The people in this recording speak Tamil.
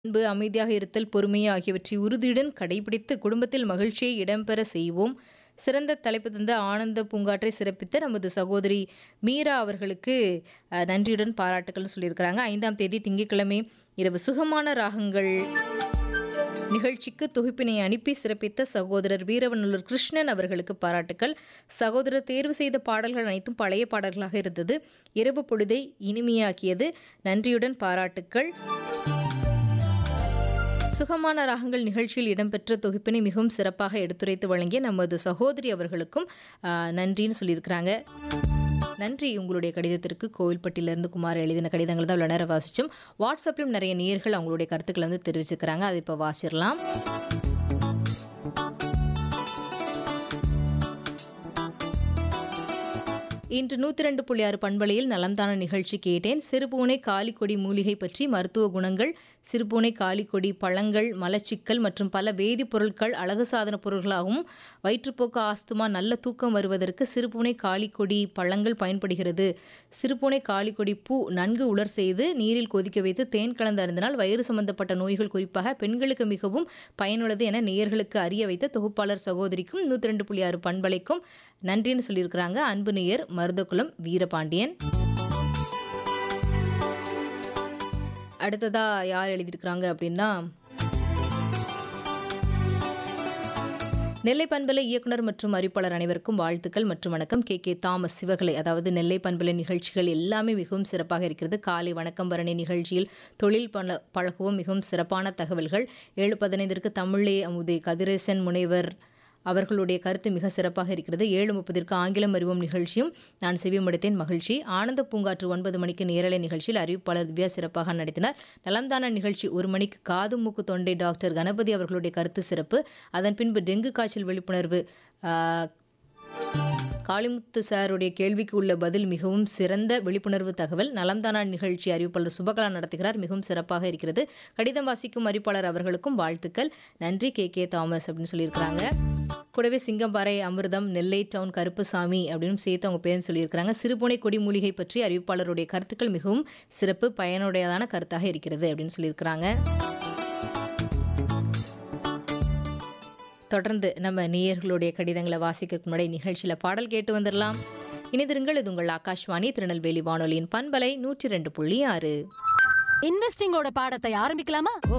அன்பு, அமைதியாக இருத்தல், பொறுமை ஆகியவற்றை உறுதியுடன் கடைபிடித்து குடும்பத்தில் மகிழ்ச்சியை இடம்பெற செய்வோம். சிறந்த தலைப்பு தந்த ஆனந்த பூங்காற்றை சிறப்பித்த நமது சகோதரி மீரா அவர்களுக்கு அ நன்றியுடன் பாராட்டுக்கள்னு சொல்லியிருக்கிறாங்க. 5ஆம் தேதி திங்கட்கிழமை இரவு சுகமான ராகங்கள் நிகழ்ச்சிக்கு தொகுப்பினை அனுப்பி சிறப்பித்த சகோதரர் வீரவநல்லூர் கிருஷ்ணன் அவர்களுக்கு பாராட்டுக்கள். சகோதரர் தேர்வு செய்த பாடல்கள் அனைத்தும் பழைய பாடல்களாக இருந்தது. இரவு பொழுதை இனிமையாக்கியது. நன்றியுடன் பாராட்டுக்கள். சுகமான ராகங்கள் நிகழ்ச்சியில் இடம்பெற்ற தொகுப்பினை மிகவும் சிறப்பாக எடுத்துரைத்து வழங்கிய நமது சகோதரி அவர்களுக்கும் அ நன்றின்னு சொல்லியிருக்கிறாங்க. நன்றி உங்களுடைய கடிதத்திற்கு கோவில்பட்டியிலிருந்து குமார் எழுதின கடிதங்கள் தான் இவ்வளோ நேரம் வாசிச்சோம். வாட்ஸ்அப்லயும் நிறைய நேயர்கள் அவங்களுடைய கருத்துக்கள வந்து தெரிவிச்சுக்கிறாங்க. அத இப்ப வாசிறலாம். இன்று 102.6 பண்பலையில் நலம்தான நிகழ்ச்சி கேட்டேன். சிறுபூனை காலிக்கொடி மூலிகை பற்றி மருத்துவ குணங்கள், சிறுபூனை காலிக்கொடி பழங்கள், மலச்சிக்கல் மற்றும் பல வேதிப்பொருட்கள் அழகு சாதன பொருட்களாகவும், வயிற்றுப்போக்கு, ஆஸ்துமா, நல்ல தூக்கம் வருவதற்கு சிறுபூனை காலிக்கொடி பழங்கள் பயன்படுகிறது. சிறுபூனை காலிக்கொடி பூ நன்கு உலர் செய்து நீரில் கொதிக்க வைத்து தேன் கலந்து அருந்தினால் வயிறு சம்பந்தப்பட்ட நோய்கள் குறிப்பாக பெண்களுக்கு மிகவும் பயனுள்ளது என நேயர்களுக்கு அறிய வைத்த தொகுப்பாளர் சகோதரிக்கும் 102.6 பண்பலைக்கும் நன்றின்னு சொல்லியிருக்கிறாங்க. அன்பு நேயர் மருதகுளம் வீரபாண்டியன். அடுத்ததா யார் எழுதியிருக்கிறாங்க அப்படின்னா நெல்லை பண்பலை இயக்குனர் மற்றும் அறிவிப்பாளர் அனைவருக்கும் வாழ்த்துக்கள் மற்றும் வணக்கம். கே. கே. தாமஸ் சிவகலை அதாவது நெல்லை பண்பலை நிகழ்ச்சிகள் எல்லாமே மிகவும் சிறப்பாக இருக்கிறது. காலை வணக்கம் பரணி நிகழ்ச்சியில் தொழில் பல பழகுவோம் மிகவும் சிறப்பான தகவல்கள். 7:15ற்கு தமிழே அமுதே கதிரேசன் முனைவர் அவர்களுடைய கருத்து மிக சிறப்பாக இருக்கிறது. 7:30ற்கு ஆங்கிலம் அறிவோம் நிகழ்ச்சியும் நான் செவிமடுத்தேன் மகிழ்ச்சி. ஆனந்த பூங்காற்று 9 மணிக்கு நேரலை நிகழ்ச்சியில் அறிவிப்பாளர் திவ்யா சிறப்பாக நடத்தினார். நலம்தான நிகழ்ச்சி 1 மணிக்கு காது மூக்கு தொண்டை டாக்டர் கணபதி அவர்களுடைய கருத்து சிறப்பு. அதன் பின்பு டெங்கு காய்ச்சல் விழிப்புணர்வு ஆ காளிமுத்து சாருடைய கேள்விக்கு உள்ள பதில் மிகவும் சிறந்த விழிப்புணர்வு தகவல். நலம்தானா நிகழ்ச்சி அறிவிப்பாளர் சுபகலா நடத்துகிறார். மிகவும் சிறப்பாக இருக்கிறது. கடிதம் வாசிக்கும் அறிவிப்பாளர் அவர்களுக்கும் வாழ்த்துக்கள். நன்றி கே. கே. தாமஸ் அப்படின்னு சொல்லியிருக்கிறாங்க. கூடவே சிங்கம்பாறை அமிர்தம், நெல்லை டவுன் கருப்புசாமி அப்படின்னு சேர்த்து அவங்க பேரும் சொல்லியிருக்கிறாங்க. சிறுபூனை கொடி மூலிகை பற்றி அறிவிப்பாளருடைய கருத்துக்கள் மிகவும் சிறப்பு பயனுடையதான கருத்தாக இருக்கிறது அப்படின்னு சொல்லியிருக்கிறாங்க. தொடர்ந்து நம்ம நேயர்களுடைய கடிதங்கள வாசிக்கிறதுக்கு முன்னாடி நிகழ்ச்சியில பாடல் கேட்டு வந்துரலாம். இணைந்திருங்கள். இது உங்கள் ஆகாஷ்வாணி திருநெல்வேலி வானொலியின் பண்பலை 102.6. இன்வெஸ்டிங்கோட பாடத்தை ஆரம்பிக்கலாமா ஓ